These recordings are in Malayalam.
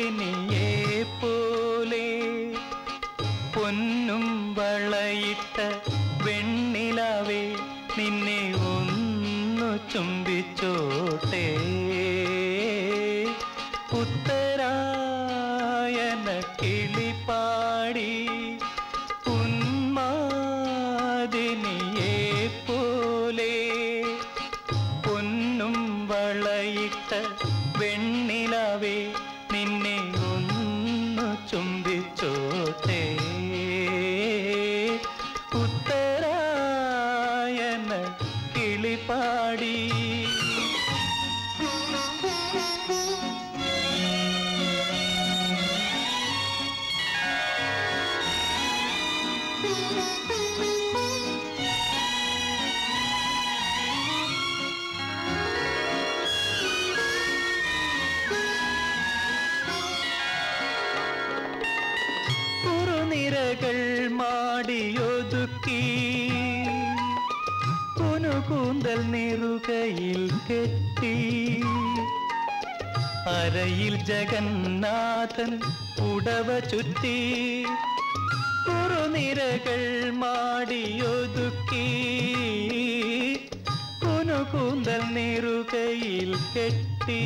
ഉന്മാദിനിയെ പോലെ പൊന്നും വളയിട്ട വെണ്ണിലാവേ നിന്നെ ഒന്നു ചുംബിച്ചോട്ടെ ഉത്തരായന കിളിപ്പാടി ഉന്മാദിനിയെ പോലെ പൊന്നും വളയിട്ട വെണ്ണിലാവേ നിന്നെ ഒന്നു ചുംബിച്ചോട്ടെ ഉത്തരായന കിളിപ്പാടി കുറുനിരകൾ മാടിയൊതുക്കി കുനുകൂന്തൽ നെറുകയിൽ കെട്ടി അരയിൽ ജഗന്നാഥൻ ഉടവ ചുറ്റി കുറുനിരകൾ മാടിയൊതുക്കി കുനുകൂന്തൽ നെറുകയിൽ കെട്ടി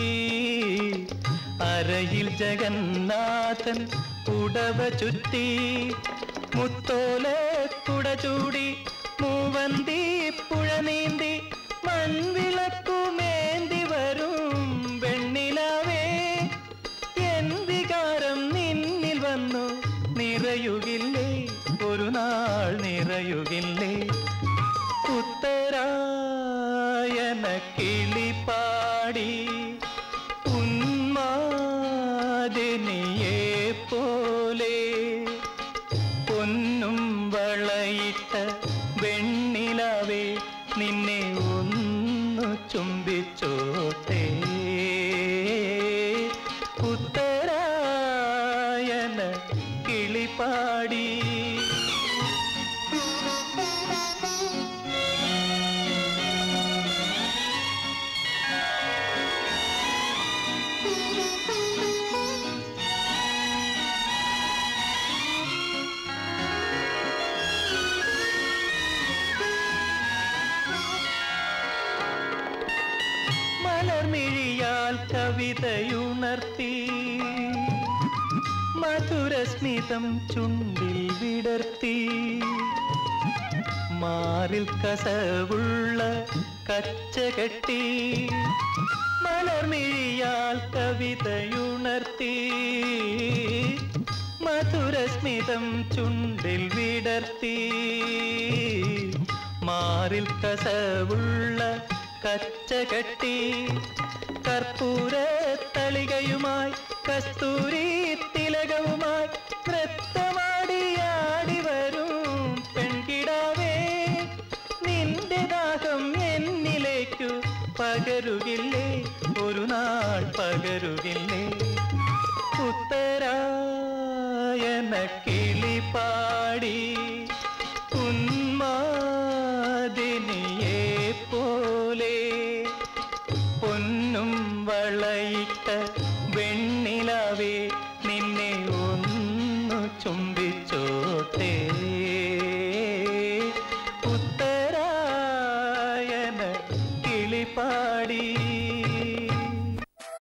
അരയിൽ ജഗന്നാഥൻ ഉടവ ചുറ്റി മുത്തോല കുട ചൂടി മൂവന്തി പുഴ നീന്തി മൺവിളക്കുമേന്തി വരും വെണ്ണിലാവേ എൻ വികാരം നിന്നിൽ വന്നു നിറയുകില്ലേ ഒരു നാൾ നിറയുകില്ലേ ഉത്തരായന കിളിപ്പാടി ഉന്മാദിനിയെ പോലെ പൊന്നും വളയിട്ട വെണ്ണിലാവേ നിന്നെ ഒന്നു ചുംബിച്ചോട്ടെ ഉത്തരായന കിളിപ്പാടി മലർമിഴിയാൽ കവിതയുണർത്തി മധുരസ്മിതം ചുണ്ടിൽ വിടർത്തി മാറിൽ കസവുള്ള കച്ച കെട്ടി മലർമിഴിയാൽ കവിതയുണർത്തി മധുരസ്മിതം ചുണ്ടിൽ വിടർത്തി മാറിൽ കസവുള്ള കച്ച കെട്ടി കർപ്പൂര തളികയുമായി കസ്തൂരി തിലകവുമായി നൃത്തമാടിയാടി വരും പെൺകിടാവേ നിന്റെ ദാഹം എന്നിലേക്കു പകരുകില്ലേ ഒരു നാൾ പകരുകില്ലേ ഉത്തരായന കിളിപ്പാടി ഉന്മാദിനിയെ പോലെ പൊന്നും വളയിട്ട വെണ്ണിലാവേ നിന്നെ ഒന്നു ചുംബിച്ചോട്ടേ